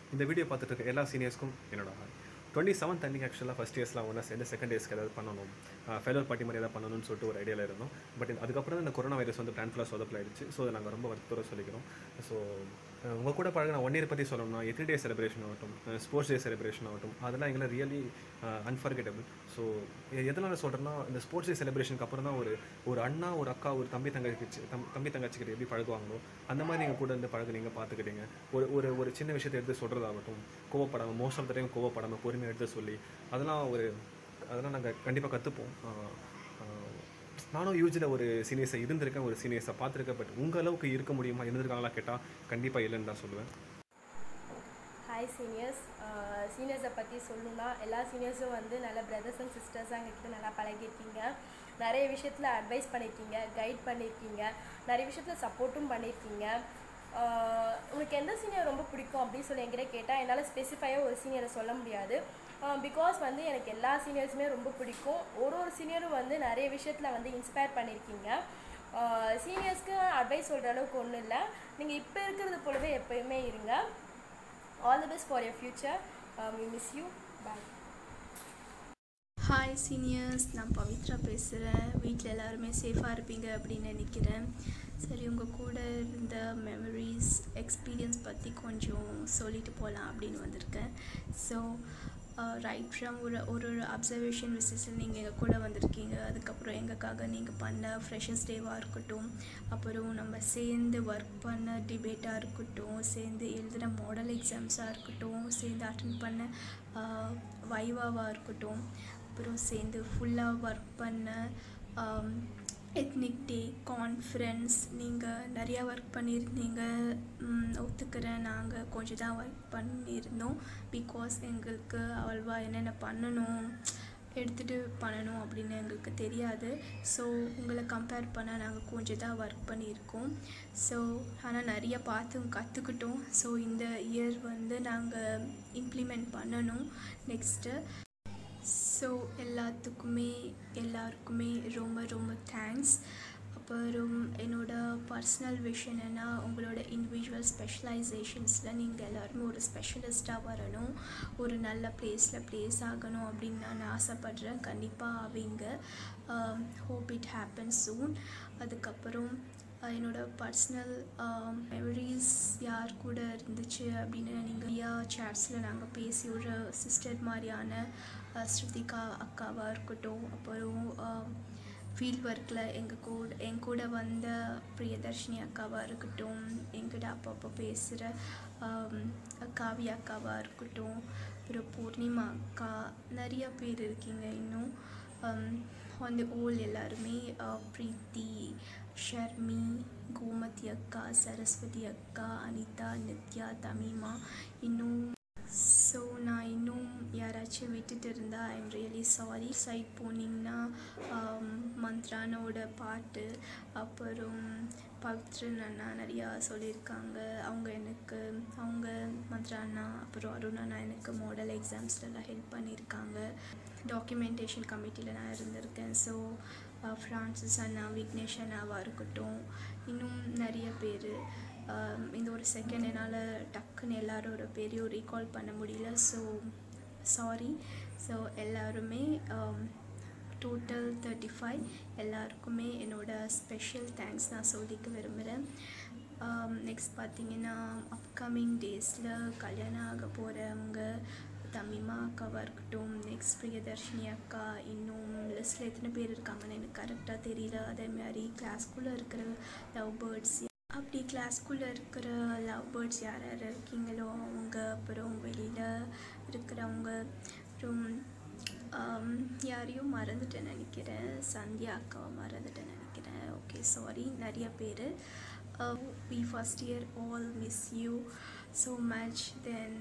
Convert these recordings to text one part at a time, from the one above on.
இந்த வீடியோ பார்த்துட்டு இருக்க எல்லா சீனியர்ஸ்க்கும் என்னோட டுவெண்ட்டி செவன்த் அன்றைக்கி ஆக்சுவலாக ஃபஸ்ட் இயர்ஸ்லாம் ஒன்றா சேர்ந்து செகண்ட் இயர்ஸ்க்கு ஏதாவது பண்ணணும் ஃபெலோர் பார்ட்டி மாதிரி ஏதாவது பண்ணணும்னு சொல்லிட்டு ஒரு ஐடியாவில் இருந்தோம் பட் அதுக்கப்புறம் இந்த கொரோனா வைரஸ் வந்து பிளான் ஃபுல்லாக சொதப்பிலாயிடுச்சு ஸோ அதை நாங்கள் ரொம்ப வருத்தத்தோட சொல்லிக்கிறோம் ஸோ உங்கள் கூட பழகின ஒன் இயர் பற்றி சொல்லணும்னா எத்ரி டே செலிப்ரேஷன் ஆகட்டும் ஸ்போர்ட்ஸ் டே செலிப்ரேஷன் ஆகட்டும் அதெல்லாம் எங்களை ரியலி அன்ஃபர்கெட்டபிள் ஸோ எதனால் சொல்கிறேன்னா இந்த ஸ்போர்ட்ஸ் டே செலிப்ரேஷனுக்கு அப்புறம் தான் ஒரு ஒரு அண்ணா ஒரு அக்கா ஒரு தம்பி தங்கச்சி தம் தம்பி தங்கச்சிக்கிட்ட எப்படி பழகுவாங்களோ அந்த மாதிரி நீங்கள் கூட இருந்து பழகுனீங்க பார்த்துக்கிட்டீங்க ஒரு ஒரு ஒரு சின்ன விஷயத்தை எடுத்து சொல்கிறதாகட்டும் கோவப்படாமல் மோஸ்ட் ஆஃப் த டைம் கோவப்படாமல் பொறுமையாக எடுத்து சொல்லி அதெல்லாம் ஒரு அதெல்லாம் நாங்கள் கண்டிப்பாக கற்றுப்போம் நானும் யூஜியில் ஒரு சீனியர்ஸை இருந்திருக்கேன் ஒரு சீனியர்ஸை பார்த்துருக்கேன் பட் உங்கள் அளவுக்கு இருக்க முடியுமா இருந்திருக்காங்களா கேட்டால் கண்டிப்பாக இல்லைன்னு தான் சொல்லுவேன் ஹாய் சீனியர்ஸ் சீனியர்ஸை பற்றி சொல்லணும்னா எல்லா சீனியர்ஸும் வந்து நல்ல பிரதர்ஸ் அண்ட் சிஸ்டர்ஸாக எங்ககிட்ட நல்லா பழகிருக்கீங்க நிறைய விஷயத்தில் அட்வைஸ் பண்ணியிருக்கீங்க கைட் பண்ணியிருக்கீங்க நிறைய விஷயத்தில் சப்போர்ட்டும் பண்ணியிருக்கீங்க ஆஹ் உனக்கு எந்த சீனியர் ரொம்ப பிடிக்கும் அப்படின்னு சொல்லி என்கிட்ட கேட்டால் என்னால் ஸ்பெசிஃபையாக ஒரு சீனியரை சொல்ல முடியாது பிகாஸ் வந்து எனக்கு எல்லா சீனியர்ஸுமே ரொம்ப பிடிக்கும் ஒரு ஒரு சீனியரும் வந்து நிறைய விஷயத்தில் வந்து இன்ஸ்பயர் பண்ணியிருக்கீங்க சீனியர்ஸ்க்கு அட்வைஸ் சொல்கிற அளவுக்கு ஒன்றும் இல்லை நீங்கள் இப்போ இருக்கிறது போலவே எப்பயுமே இருங்க all the best for your future we miss you bye hi seniors நான் பவித்ரா பேசுகிறேன் வீட்டில் எல்லாருமே சேஃபாக இருப்பீங்க அப்படின்னு நினைக்கிறேன் சரி உங்கள் கூட இருந்த மெமரிஸ் எக்ஸ்பீரியன்ஸ் பற்றி கொஞ்சம் சொல்லிட்டு போகலாம் அப்படின்னு வந்திருக்கேன் ஸோ ரைட் ஃப்ரம் ஒரு ஒரு ஒரு அப்சர்வேஷன் விசிஸில் நீங்கள் எங்கள் கூட வந்திருக்கீங்க அதுக்கப்புறம் எங்களுக்காக நீங்கள் பண்ண ஃப்ரெஷர்ஸ் டேவாக இருக்கட்டும் அப்புறம் நம்ம சேர்ந்து ஒர்க் பண்ண டிபேட்டாக இருக்கட்டும் சேர்ந்து எழுதுகிற மாடல் எக்ஸாம்ஸாக இருக்கட்டும் சேர்ந்து அட்டன் பண்ண வைவாவாக இருக்கட்டும் அப்புறம் சேர்ந்து ஃபுல்லாக ஒர்க் பண்ண எத்னிக் டே கான்ஃபரன்ஸ் நீங்கள் நிறையா ஒர்க் பண்ணியிருந்தீங்க ம், ஒத்துக்கிறேன் நாங்கள் கொஞ்சம் தான் ஒர்க் பண்ணியிருந்தோம் பிகாஸ் எங்களுக்கு அவ்வளவா என்னென்ன பண்ணணும் எடுத்துகிட்டு பண்ணணும் அப்படின்னு எங்களுக்கு தெரியாது ஸோ உங்களை கம்பேர் பண்ணால் நாங்கள் கொஞ்சம் தான் ஒர்க் பண்ணியிருக்கோம் ஸோ ஆனால் நிறைய பார்த்து கற்றுக்கிட்டோம் ஸோ இந்த இயர் வந்து நாங்கள் இம்ப்ளிமெண்ட் பண்ணணும் நெக்ஸ்ட்டு ஸோ எல்லாத்துக்குமே எல்லாருக்குமே ரொம்ப ரொம்ப தேங்க்ஸ் அப்புறம் என்னோட பர்சனல் விஷன் என்ன உங்களோட இண்டிவிஜுவல் ஸ்பெஷலைசேஷன்ஸில் நீங்கள் எல்லாருமே ஒரு ஸ்பெஷலிஸ்ட்டாக வரணும் ஒரு நல்ல ப்ளேஸில் ப்ளேஸ் ஆகணும் அப்படின்னு நான் ஆசைப்பட்றேன் கண்டிப்பாக ஆவீங்க ஹோப் இட் ஹேப்பன் சூன் அதுக்கப்புறம் அஹ் என்னோட பர்சனல் மெமரிஸ் யார் கூட இருந்துச்சு அப்படின்னு நீங்கள் நிறையா சேட்ஸில் நாங்கள் பேசி ஒரு சிஸ்டர் மாதிரியான அஹ் ஸ்ருதிகா அக்காவாக இருக்கட்டும் அப்புறம் ஃபீல்ட் ஒர்க்கில் எங்கள் கூட என் கூட வந்த பிரியதர்ஷினி அக்காவாக இருக்கட்டும் என்கிட்ட அப்பப்போ பேசுகிற காவியா அக்காவாக இருக்கட்டும் அப்புறம் பூர்ணிமா அக்கா நிறைய பேர் இருக்கீங்க இன்னும் ஆன் தி ஓல் எல்லாருமே அஹ், பிரீத்தி ஷர்மி கோமதி அக்கா சரஸ்வதி அக்கா அனிதா நித்யா தமிமா இன்னும் ஸோ நான் இன்னும் யாராச்சும் விட்டுட்டு இருந்தால் ஐம் ரியலி சாரி சைட் போனீங்கன்னா ஆம், மந்த்ரானோட பாட்டு அப்புறம் பவித்ரன் அண்ணா நிறையா சொல்லியிருக்காங்க அவங்க எனக்கு அவங்க மந்த்ரா அண்ணா அப்புறம் அருண் அண்ணா எனக்கு மாடல் எக்ஸாம்ஸ்லலாம் ஹெல்ப் பண்ணியிருக்காங்க டாக்குமெண்டேஷன் கமிட்டியில் நான் இருந்திருக்கேன் ஸோ ஃப்ரான்சிஸ் அண்ணா விக்னேஷ் அண்ணாவாக இருக்கட்டும் இன்னும் நிறைய பேர் இந்த ஒரு செகண்ட் என்னால் டக்குன்னு எல்லாரோட பேரையும் ரீகால் பண்ண முடியல ஸோ சாரி ஸோ எல்லாருமே டோட்டல் தேர்ட்டி ஃபைவ் எல்லாருக்குமே என்னோட ஸ்பெஷல் தேங்க்ஸ் நான் சொல்லிக்க விரும்புகிறேன் நெக்ஸ்ட் பார்த்தீங்கன்னா அப்கமிங் டேஸில் கல்யாணம் ஆக போகிறவங்க தமிமா அக்காவாக இருக்கட்டும் நெக்ஸ்ட் பிரியதர்ஷினி அக்கா இன்னும் லிஸ்ட்டில் எத்தனை பேர் இருக்காங்கன்னு எனக்கு கரெக்டாக தெரியல அதே மாதிரி கிளாஸ்க்குள்ளே இருக்கிற லவ் பேர்ட்ஸ் அப்படி கிளாஸ்க்குள்ளே இருக்கிற லவ் பேர்ட்ஸ் யார் யார் இருக்கீங்களோ அவங்க அப்புறம் வெளியில் இருக்கிறவங்க அப்புறம் ஆம், யாரையும் மறந்துட்டேன் நினைக்கிறேன் சந்தியா அக்காவை மறந்துட்டேன் நினைக்கிறேன் ஓகே சாரி நிறைய பேர் we first year all miss you so much then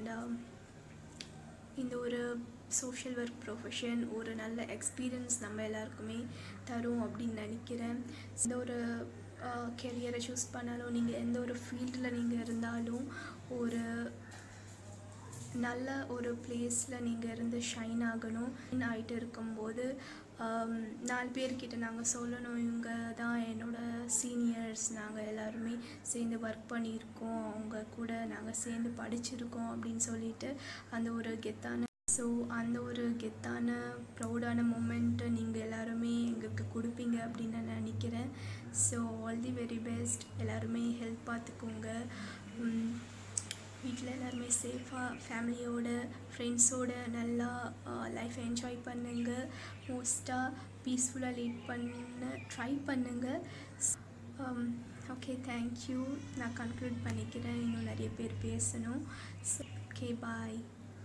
இந்த ஒரு சோஷியல் ஒர்க் ப்ரொஃபஷன் ஒரு நல்ல எக்ஸ்பீரியன்ஸ் நம்ம எல்லாருக்குமே தரும் அப்படின்னு நினைக்கிறேன் இந்த ஒரு கெரியரை சூஸ் பண்ணாலும் நீங்கள் எந்த ஒரு ஃபீல்டில் நீங்கள் இருந்தாலும் ஒரு நல்ல ஒரு பிளேஸில் நீங்கள் இருந்து ஷைன் ஆகணும் ஆகிட்டு இருக்கும்போது ஆம், நாலு பேர்கிட்ட நாங்கள் சொல்லணும் இவங்க தான் என்னோட சீனியர்ஸ் நாங்கள் எல்லாருமே சேர்ந்து ஒர்க் பண்ணியிருக்கோம் அவங்க கூட நாங்கள் சேர்ந்து படிச்சிருக்கோம் அப்படின்னு சொல்லிட்டு அந்த ஒரு கெத்தான ஸோ அந்த ஒரு கெத்தான ப்ரௌடான மூமெண்ட்டை நீங்கள் எல்லாருமே எங்களுக்கு கொடுப்பீங்க அப்படின்னு நான் நினைக்கிறேன் so all the very best எல்லாருமே ஹெல்ப் பார்த்துக்கோங்க வீட்டில் எல்லாருமே சேஃபாக ஃபேமிலியோட ஃப்ரெண்ட்ஸோட நல்லா லைஃப்பை என்ஜாய் பண்ணுங்க மோஸ்ட்டாக பீஸ்ஃபுல்லாக லீட் பண்ண ட்ரை பண்ணுங்க ஓகே தேங்க்யூ நான் கன்க்ளூட் பண்ணிக்கிறேன் இன்னும் நிறைய பேர் பேசணும் ஓகே பாய்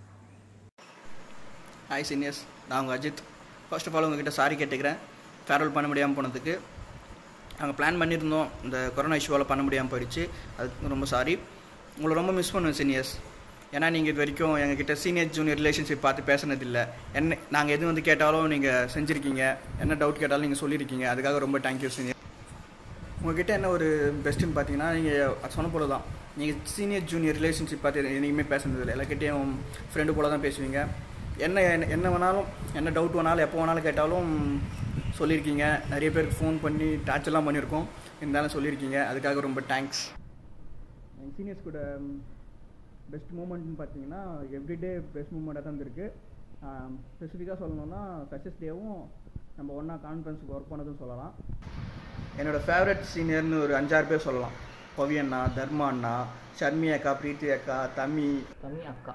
ஹாய் சீனியர்ஸ் நான் உங்கள் அஜித் ஃபர்ஸ்ட் ஆஃப் ஆல் உங்ககிட்ட சாரி கேட்டுக்கிறேன் ஃபேர்வெல் பண்ண முடியாமல் போனதுக்கு நாங்கள் பிளான் பண்ணியிருந்தோம் இந்த கொரோனா இஷ்யூவால் பண்ண முடியாமல் போயிடுச்சு அதுக்கு ரொம்ப சாரி உங்களை ரொம்ப மிஸ் பண்ணுவேன் சீனியர்ஸ் ஏன்னா நீங்கள் இது வரைக்கும் எங்ககிட்ட சீனியர் ஜூனியர் ரிலேஷன்ஷிப் பார்த்து பேசுனதில்லை என்ன நாங்கள் எது வந்து கேட்டாலும் நீங்கள் செஞ்சுருக்கீங்க என்ன டவுட் கேட்டாலும் நீங்கள் சொல்லியிருக்கீங்க அதுக்காக ரொம்ப தேங்க்யூ சீனியர் உங்ககிட்ட என்ன ஒரு பெஸ்ட்டுன்னு பார்த்தீங்கன்னா நீங்கள் சொன்ன போல தான் நீங்கள் சீனியர் ஜூனியர் ரிலேஷன்ஷிப் பார்த்து என்றைக்குமே பேசுனதில்லை எல்லாக்கிட்டேயும் ஃப்ரெண்டு போல தான் பேசுவீங்க என்ன என்ன- என்ன வேணாலும் என்ன டவுட் வேணாலும் எப்போ வேணாலும் கேட்டாலும் சொல்லியிருக்கீங்க நிறைய பேருக்கு ஃபோன் பண்ணி டார்ச்சர்லாம் பண்ணியிருக்கோம் இருந்தாலும் சொல்லியிருக்கீங்க அதுக்காக ரொம்ப தேங்க்ஸ் எங்கள் சீனியர்ஸ் கூட பெஸ்ட் மூமெண்ட்னு பார்த்தீங்கன்னா எவ்ரிடே பெஸ்ட் மூமெண்ட்டாக தான் இருந்திருக்கு ஸ்பெசிஃபிக்காக சொல்லணும்னா ஃப்ரெஷர்ஸ் டேவும் நம்ம ஒன்றா கான்ஃபரன்ஸுக்கு ஒர்க் பண்ணதும் சொல்லலாம் என்னோடய ஃபேவரட் சீனியர்னு ஒரு அஞ்சாறு பேர் சொல்லலாம் பவி அண்ணா தர்மா அண்ணா ஷர்மி அக்கா பிரீத்தி அக்கா தமி தமிழ் அக்கா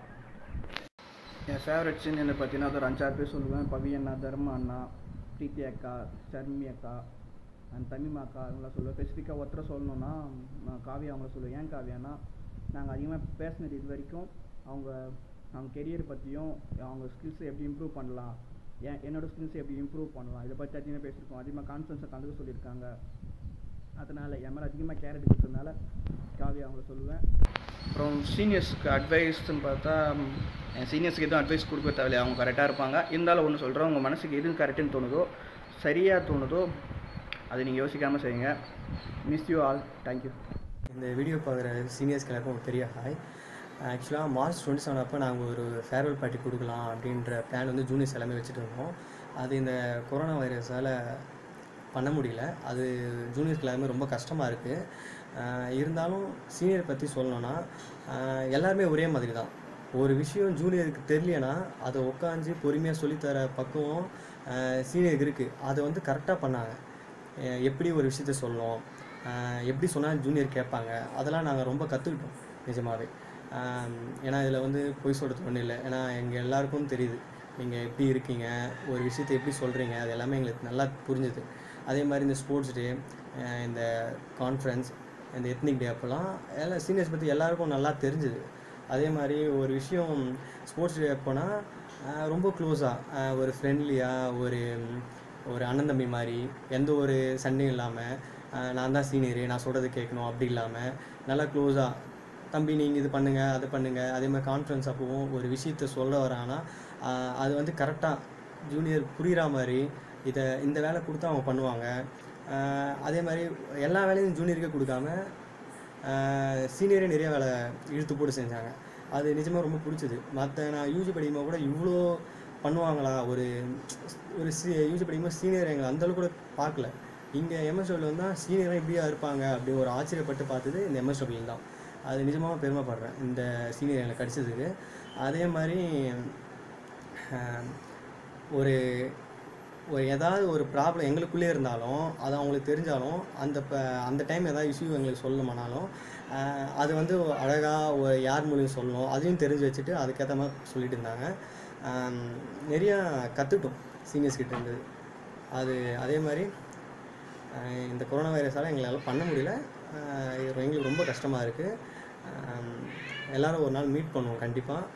என் ஃபேவரட் சீனியர் பார்த்தீங்கன்னா அது ஒரு அஞ்சாறு பேர் சொல்லுவேன் பவி அண்ணா தர்மா அண்ணா பிரீத்தி அக்கா ஷர்மி அக்கா அண்ட் தமிமா அக்கா அவங்களாம் சொல்லுவேன் ஸ்பெசிஃபிக்காக ஒருத்தரை சொல்லணும்னா நான் காவியா அவங்கள சொல்லுவேன் ஏன் காவியானா நாங்கள் அதிகமாக பேசினது இது வரைக்கும் அவங்க அவங்க கெரியர் பற்றியும் அவங்க ஸ்கில்ஸை எப்படி இம்ப்ரூவ் பண்ணலாம் ஏன் என்னோட ஸ்கில்ஸை எப்படி இம்ப்ரூவ் பண்ணலாம் இதை பற்றி அதிகமாக பேசியிருக்கோம் அதிகமாக கான்ஃபரன்ஸை கலந்துக்க சொல்லியிருக்காங்க அதனால் என் மேலே அதிகமாக கேர் எடுக்கிறதுனால காவியா அவங்கள சொல்லுவேன் அப்புறம் சீனியர்ஸ்க்கு அட்வைஸ்ன்னு பார்த்தா ம், என் சீனியர்ஸ்க்கு எதுவும் அட்வைஸ் கொடுக்க தேவையில்லை அவங்க கரெக்டாக இருப்பாங்க இருந்தாலும் ஒன்று சொல்கிறேன் உங்கள் மனசுக்கு எது கரெக்டுன்னு தோணுதோ சரியாக தோணுதோ அதை நீங்கள் யோசிக்காமல் செய்யுங்க மிஸ் யூ ஆல் தேங்க்யூ இந்த வீடியோ பார்க்குற சீனியர்ஸ்க்கு எல்லாருக்கும் ஒரு பெரிய ஹாய் ஆக்சுவலாக மார்ச் டுவெண்ட்டி செவன் அப்போ நாங்கள் ஒரு ஃபேர்வெல் பார்ட்டி கொடுக்கலாம் அப்படின்ற பிளான் வந்து ஜூனியர்ஸ் எல்லாமே வச்சுட்டு இருந்தோம் அது இந்த கொரோனா வைரஸால் பண்ண முடியல அது ஜூனியர்ஸ்க்கு எல்லாமே ரொம்ப கஷ்டமாக இருக்குது இருந்தாலும் சீனியர் பற்றி சொல்லணும்னா ஆஹ் எல்லாருமே ஒரே மாதிரி தான் ஒரு விஷயம் ஜூனியருக்கு தெரியலனா அதை உட்காந்து பொறுமையாக சொல்லித்தர பக்குவம் சீனியருக்கு இருக்குது அதை வந்து கரெக்டாக பண்ணாங்க அஹ் எப்படி ஒரு விஷயத்த சொல்லணும் அஹ் எப்படி சொன்னால் ஜூனியர் கேட்பாங்க அதெல்லாம் நாங்கள் ரொம்ப கற்றுக்கிட்டோம் நிஜமாவே ஆம், ஏன்னா இதில் வந்து பொய் சொல்கிறது ஒன்றும் இல்லை ஏன்னா எங்கள் எல்லாருக்கும் தெரியுது நீங்கள் எப்படி இருக்கீங்க ஒரு விஷயத்தை எப்படி சொல்கிறீங்க அது எல்லாமே எங்களுக்கு நல்லா புரிஞ்சுது அதே மாதிரி இந்த ஸ்போர்ட்ஸ் டே இந்த கான்ஃபரன்ஸ் இந்த எத்னிக் டே அப்போல்லாம் எல்லாம் சீனியர்ஸ் பற்றி எல்லாருக்கும் நல்லா தெரிஞ்சுது அதே மாதிரி ஒரு விஷயம் ஸ்போர்ட்ஸ் டே அப்போனா ஆஹ் ரொம்ப க்ளோஸாக ஒரு ஃப்ரெண்ட்லியாக ஒரு ம், ஒரு அண்ணன் தம்பி மாதிரி எந்த ஒரு சண்டையும் இல்லாமல் நான் தான் சீனியரு நான் சொல்கிறது கேட்கணும் அப்படி இல்லாமல் நல்லா க்ளோஸாக தம்பி நீங்கள் இது பண்ணுங்கள் அது பண்ணுங்கள் அதே மாதிரி கான்ஃபரன்ஸ் அப்போவும் ஒரு விஷயத்த சொல்ல வராங்கன்னா ஆஹ் அது வந்து கரெக்டாக ஜூனியர் புரிகிற மாதிரி இதை இந்த வேலை கொடுத்தா அவங்க பண்ணுவாங்க ஆஹ் அதே மாதிரி எல்லா வேலையும் ஜூனியருக்கே கொடுக்காம சீனியரே நிறைய வேலை இழுத்து போட்டு செஞ்சாங்க அது நிஜமாக ரொம்ப பிடிச்சது மற்ற நான் யூஜி படிக்கும்போது கூட இவ்வளோ பண்ணுவாங்களா ஒரு ஒரு சி யூஜி படிக்கும்போது சீனியர் எங்களை அந்தளவுக்கு கூட பார்க்கல இங்கே எம்எஸ்டபிள்யூ வந்தால் சீனியராக இப்படியா இருப்பாங்க அப்படி ஒரு ஆச்சரியப்பட்டு பார்த்தது இந்த எம்எஸ்டபிள்யூ தான் அது நிஜமாக பெருமைப்படுறேன் இந்த சீனியர் எனக்கு கிடச்சதுக்கு அதே மாதிரி ஆஹ், ஒரு ஒரு ஏதாவது ஒரு ப்ராப்ளம் எங்களுக்குள்ளே இருந்தாலும் அது அவங்களுக்கு தெரிஞ்சாலும் அந்த ப அந்த டைம் ஏதாவது இஷ்யூ எங்களுக்கு சொல்லணுமானாலும் ஆஹ், அது வந்து அழகாக ஒரு யார் மூலியம் சொல்லணும் அதையும் தெரிஞ்சு வச்சுட்டு அதுக்கேற்ற மாதிரி சொல்லிட்டு இருந்தாங்க ஆம், நிறையா கற்றுக்கிட்டோம் சீனியர்ஸ் கிட்ட இருந்து அது அதே மாதிரி ஆஹ், இந்த கொரோனா வைரஸால் எங்களால் பண்ண முடியல ஆஹ், இது எங்களுக்கு ரொம்ப கஷ்டமாக இருக்குது எல்லோரும் ஒரு நாள் மீட் பண்ணுவோம் கண்டிப்பாக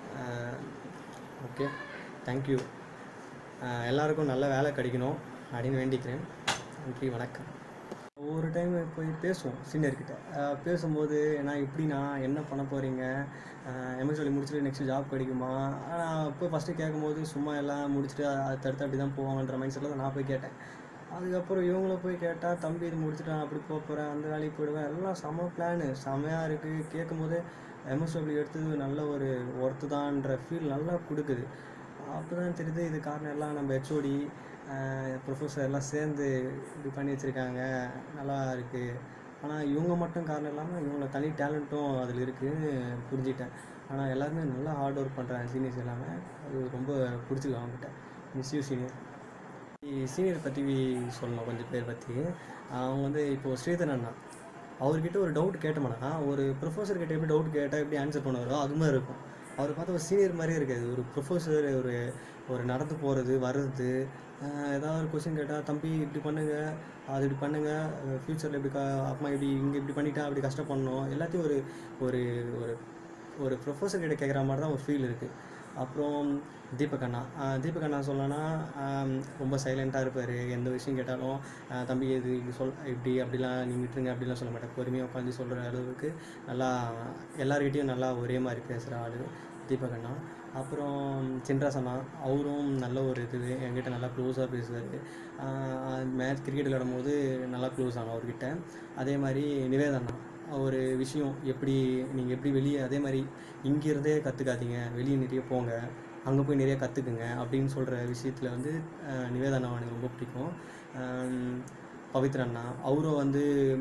ஓகே தேங்க்யூ எல்லாருக்கும் நல்ல வேலை கிடைக்கணும் அப்படின்னு வேண்டிக்கிறேன் நன்றி வணக்கம் ஒவ்வொரு டைம் போய் பேசுவோம் சீனியர்கிட்ட பேசும்போது நான் எப்படிண்ணா என்ன பண்ண போகிறீங்க எம்எஸ் சொல்லி முடிச்சுட்டு நெக்ஸ்ட் ஜாப் கிடைக்குமா நான் போய் ஃபஸ்ட்டு கேட்கும்போது சும்மா எல்லாம் முடிச்சுட்டு அது தடுத்து அப்படி தான் போவாங்கன்ற மைண்ட் செட்டில் தான் நான் போய் கேட்டேன் அதுக்கப்புறம் இவங்கள போய் கேட்டால் தம்பி இது முடிச்சுட்டு நான் அப்படி போக போகிறேன் அந்த வேலைக்கு போயிடுவேன் எல்லாம் செம பிளானு செமையாக இருக்குது கேட்கும்போது எம்எஸ்டபிள்யூ எடுத்தது நல்ல ஒரு ஒர்த்து தான்ற ஃபீல் நல்லா கொடுக்குது அப்போ தான் தெரியுது இது காரணம் எல்லாம் நம்ம ஹெச்ஓடி ப்ரொஃபஸர் எல்லாம் சேர்ந்து இப்படி பண்ணி வச்சுருக்காங்க நல்லா இருக்குது ஆனால் இவங்க மட்டும் காரணம் இல்லாமல் இவங்கள தனி டேலண்ட்டும் அதில் இருக்குதுன்னு புரிஞ்சிட்டேன் ஆனால் எல்லாருமே நல்லா ஹார்ட் ஒர்க் பண்ணுறாங்க சீனியர்ஸ் எல்லாமே அது ரொம்ப பிடிச்சிருக்கு அவங்ககிட்ட மிஸ் யூ சீனியர் சீனியர் பற்றி சொல்லணும் கொஞ்சம் பேர் பற்றி அவங்க வந்து இப்போது ஸ்ரீதர் அண்ணா அவர்கிட்ட ஒரு டவுட் கேட்டோம்னா ஒரு ப்ரொஃபஸர் கிட்ட எப்படி டவுட் கேட்டால் எப்படி ஆன்சர் பண்ணுவாரோ அது மாதிரி இருக்கும் அவர் பார்த்தா ஒரு சீனியர் மாதிரியே இருக்காது ஒரு ப்ரொஃபஸர் ஒரு ஒரு நடந்து போகிறது வர்றது ஆஹ் ஏதாவது ஒரு கொஸ்டின் கேட்டால் தம்பி இப்படி பண்ணுங்க அது இப்படி பண்ணுங்க ஃப்யூச்சரில் இப்படி க அம்மா இப்படி இங்கே இப்படி பண்ணிட்டா அப்படி கஷ்டப்படணும் எல்லாத்தையும் ஒரு ஒரு ஒரு ஒரு ப்ரொஃபஸர் கிட்ட கேட்குற மாதிரி தான் ஒரு ஃபீல் இருக்குது அப்புறம் தீபக் அண்ணா ஆஹ் தீபக் அண்ணா சொல்லணும்னா ஆம், ரொம்ப சைலண்ட்டாக இருப்பார் எந்த விஷயம் கேட்டாலும் ஆஹ் தம்பி இது இப்படி சொல் இப்படி அப்படிலாம் நீங்கள் விட்டுருங்க அப்படிலாம் சொல்ல மாட்டேன் பொறுமையாக உட்காந்து சொல்கிற அளவுக்கு நல்லா எல்லார்கிட்டேயும் நல்லா ஒரே மாதிரி பேசுகிற ஆள் தீபக் அண்ணா அப்புறம் சின்ராஸ் அண்ணா அவரும் நல்ல ஒரு இது என்கிட்ட நல்லா க்ளோஸாக பேசுவார் மேட்ச் கிரிக்கெட் விளையாடும் போது நல்லா க்ளோஸ் ஆனோம் அவர்கிட்ட அதே மாதிரி நிவேதா அண்ணா ஒரு விஷயம் எப்படி நீங்கள் எப்படி வெளியே அதே மாதிரி இங்கிருந்தே கற்றுக்காதீங்க வெளியே நிறைய போங்க அங்கே போய் நிறைய கற்றுக்குங்க அப்படின்னு சொல்கிற விஷயத்தில் வந்து அஹ், நிவேதா அண்ணா எனக்கு ரொம்ப பிடிக்கும் அஹ், பவித்ரா அண்ணா அவரும் வந்து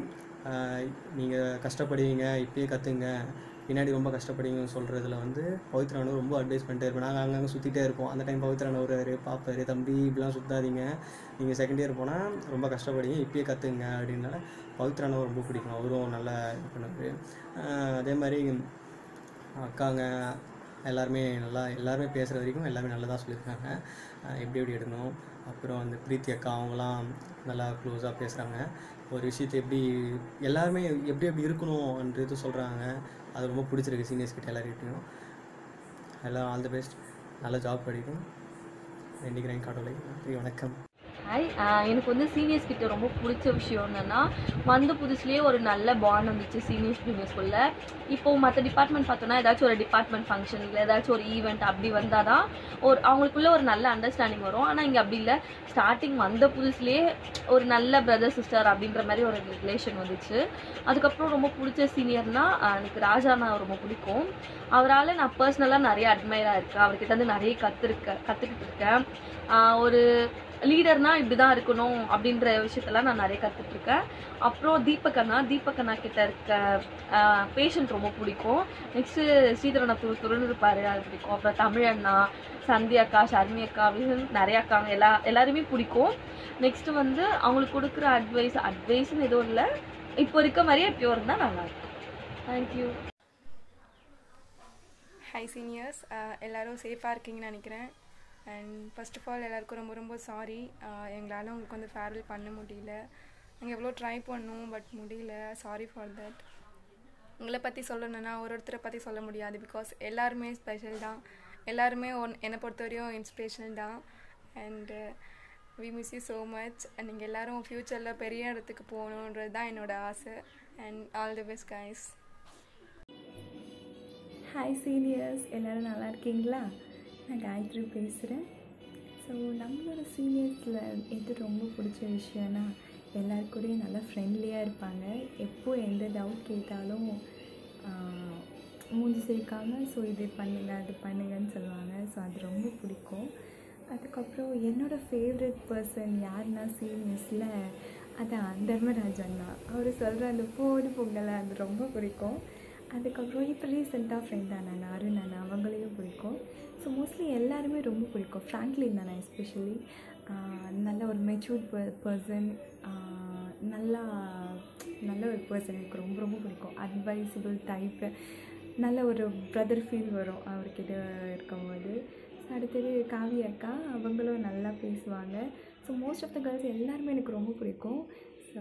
நீங்கள் கஷ்டப்படுவீங்க இப்பயே கற்றுங்க பின்னாடி ரொம்ப கஷ்டப்படுவீங்கன்னு சொல்கிறதுல வந்து பவித்ரா அண்ணா ரொம்ப அட்வைஸ் பண்ணிட்டே இருப்பேன் நாங்கள் அங்கங்கே சுற்றிட்டே இருப்போம் அந்த டைம் பவித்ரா அண்ணா வருவார் பார்ப்பாரு தம்பி இப்படிலாம் சுற்றாதீங்க நீங்கள் செகண்ட் இயர் போனால் ரொம்ப கஷ்டப்படுவீங்க இப்பயே கற்றுங்க அப்படின்னால பவித்ரா அண்ணாவை ரொம்ப பிடிக்கும் அவரும் நல்லா இது பண்ணுவார் அதே மாதிரி அக்காங்க எல்லாருமே நல்லா எல்லாருமே பேசுகிற வரைக்கும் எல்லாமே நல்லதாக சொல்லியிருக்காங்க அஹ் எப்படி எப்படி எடுக்கணும் அப்புறம் அந்த பிரீத்தி அக்கா அவங்களாம் நல்லா க்ளோஸாக பேசுகிறாங்க ஒரு விஷயத்தை எப்படி எல்லாருமே எப்படி எப்படி இருக்கணும்ன்றது சொல்கிறாங்க அது ரொம்ப பிடிச்சிருக்கு சீனியர்ஸ் கிட்ட எல்லாருக்கிட்டையும் எல்லாம் ஆல் தி பெஸ்ட் நல்ல ஜாப் கிடைக்கும் வேண்டிக்கிறேன் கடவுளை நன்றி வணக்கம் ஹாய் எனக்கு வந்து சீனியர்ஸ் கிட்ட ரொம்ப பிடிச்ச விஷயம் என்னன்னா வந்த புதுசுலேயே ஒரு நல்ல பாண்ட் வந்துச்சு சீனியர்ஸ் ஜூனியர்ஸ்குள்ள இப்போ மற்ற டிபார்ட்மெண்ட் பார்த்தோன்னா ஏதாச்சும் ஒரு டிபார்ட்மெண்ட் ஃபங்க்ஷன் இல்லை ஏதாச்சும் ஒரு ஈவெண்ட் அப்படி வந்தால் தான் ஒரு அவங்களுக்குள்ள ஒரு நல்ல அண்டர்ஸ்டாண்டிங் வரும் ஆனால் இங்கே அப்படி இல்லை ஸ்டார்டிங் வந்த புதுசுலேயே ஒரு நல்ல பிரதர் சிஸ்டர் அப்படின்ற மாதிரி ஒரு ரிலேஷன் வந்துச்சு அதுக்கப்புறம் ரொம்ப பிடிச்ச சீனியர்னா எனக்கு ராஜானா ரொம்ப பிடிக்கும் அவரால் நான் பர்சனலாக நிறைய அட்மையராக இருக்கேன் அவர்கிட்ட இருந்து நிறைய கற்றுருக்கேன் கற்றுக்கிட்டு இருக்கேன் ஆஹ் ஒரு லீடர்னா இப்படி தான் இருக்கணும் அப்படின்ற விஷயத்தெல்லாம் நான் நிறைய கற்றுட்டு இருக்கேன் அப்புறம் தீபக் அண்ணா தீபக் அண்ணா கிட்ட இருக்க பேஷண்ட் ரொம்ப பிடிக்கும் நெக்ஸ்ட்டு ஸ்ரீதரண்ணா துரு துருன்னு இருப்பாரு அது பிடிக்கும் அப்புறம் தமிழ் அண்ணா சந்தி அக்கா ஷர்மி அக்கா அப்படின்னு நிறைய அக்காங்க எல்லா எல்லாருமே பிடிக்கும் நெக்ஸ்ட்டு வந்து அவங்களுக்கு கொடுக்குற அட்வைஸ் அட்வைஸ்னு எதுவும் இல்லை இப்போ இருக்க மாதிரியே எப்பயோ இருந்தால் நல்லாயிருக்கும் தேங்க்யூ ஹாய் சீனியர்ஸ் எல்லோரும் சேஃபாக இருக்கீங்கன்னு நினைக்கிறேன் அண்ட் ஃபர்ஸ்ட் ஆஃப் ஆல் எல்லாருக்கும் ரொம்ப ரொம்ப சாரி எங்களால் உங்களுக்கு வந்து ஃபேர்வெல் பண்ண முடியல நாங்கள் எவ்வளோ ட்ரை பண்ணோம் பட் முடியல சாரி ஃபார் தட் உங்களை பற்றி சொல்லணும்னா ஒரு ஒருத்தரை பற்றி சொல்ல முடியாது பிகாஸ் எல்லாருமே ஸ்பெஷல் தான் எல்லாருமே ஒன் என்னை பொறுத்தவரையும் இன்ஸ்பிரேஷனல் தான் and we miss you so much நீங்கள் எல்லோரும் ஃப்யூச்சரில் பெரிய இடத்துக்கு போகணுன்றது தான் என்னோடய ஆசை and all the best guys hi seniors எல்லோரும் நல்லா இருக்கீங்களா நான் காயத்ரி பேசுகிறேன் ஸோ நம்மளோட சீனியர்ஸில் எது ரொம்ப பிடிச்ச விஷயம்னா எல்லாரு கூடயும் நல்லா ஃப்ரெண்ட்லியாக இருப்பாங்க எப்போ எந்த டவுட் கேட்டாலும் ஆஹ், மூஞ்சி சிரிக்காம ஸோ இது பண்ணுங்க அது பண்ணுங்கன்னு சொல்லுவாங்க ஸோ அது ரொம்ப பிடிக்கும் அதுக்கப்புறம் என்னோடய ஃபேவரட் பர்சன் யாருன்னா சீனியர்ஸில் அதான் தர்மராஜ் அண்ணா அவர் சொல்கிற அந்த போடு பொங்கலை அது ரொம்ப பிடிக்கும் அதுக்கப்புறம் இப்போ ரீசெண்டாக ஃப்ரெண்ட் ஆனாங்க அருண் அண்ணா அவங்களையும் பிடிக்கும் ஸோ மோஸ்ட்லி எல்லாருமே ரொம்ப பிடிக்கும் ஃப்ராங்க்லின் அண்ணா எஸ்பெஷலி நல்ல ஒரு மெச்சூர்ட் பர்சன் நல்லா நல்ல ஒரு பர்சன் எனக்கு ரொம்ப ரொம்ப பிடிக்கும் அட்வைசபிள் டைப்பு நல்ல ஒரு பிரதர் ஃபீல் வரும் அவர்கிட்ட இருக்கும்போது ஸோ அடுத்தது காவி அக்கா அவங்களும் நல்லா பேசுவாங்க so most of the girls எல்லாருமே எனக்கு ரொம்ப பிடிக்கும் ஸோ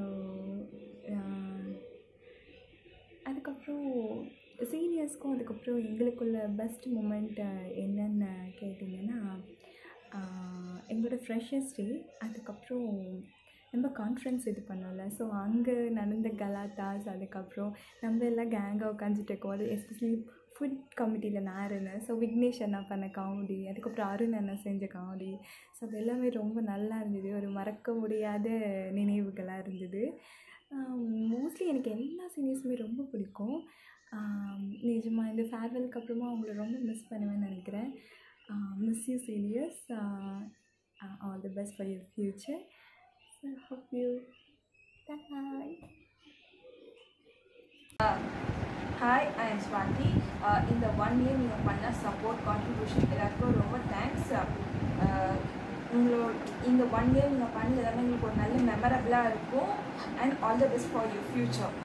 அதுக்கப்புறம் சீனியர்ஸ்க்கும் அதுக்கப்புறம் எங்களுக்குள்ள பெஸ்ட் மூமெண்ட் என்னென்னு கேட்டிங்கன்னா ஆஹ், எங்களோட ஃப்ரெஷர்ஸ் டே அதுக்கப்புறம் நம்ம கான்ஃபரன்ஸ் இது பண்ணோம்ல ஸோ அங்கே நடந்த கலாட்டாஸ் அதுக்கப்புறம் நம்ம எல்லாம் கேங்காக உட்காந்துட்டு இருக்கோம் அது எஸ்பெஷலி ஃபுட் கமிட்டியில் நான் இருந்தேன் ஸோ விக்னேஷ் அண்ணா பண்ண காமெடி அதுக்கப்புறம் அருண் அண்ணா செஞ்ச காமெடி ஸோ அது எல்லாமே ரொம்ப நல்லா இருந்தது ஒரு மறக்க முடியாத நினைவுகளாக இருந்தது மோஸ்ட்லி எனக்கு எல்லா சீனியர்ஸுமே ரொம்ப பிடிக்கும் நிஜமாக இந்த ஃபேர்வெலுக்கு அப்புறமா அவங்கள ரொம்ப மிஸ் பண்ணுவேன்னு நினைக்கிறேன் miss you seniors all the best for your future so hope you bye hi I am Swathi Uh, இந்த ஒன் இயர் நீங்கள் பண்ண சப்போர்ட் கான்ட்ரிபியூஷன் எல்லாருக்கும் ரொம்ப தேங்க்ஸ் உங்களோட இந்த ஒன் இயர் நீங்கள் பண்ணது எல்லாமே எங்களுக்கு ஒரு நல்ல மெமரபிளாக இருக்கும் and all the best for your future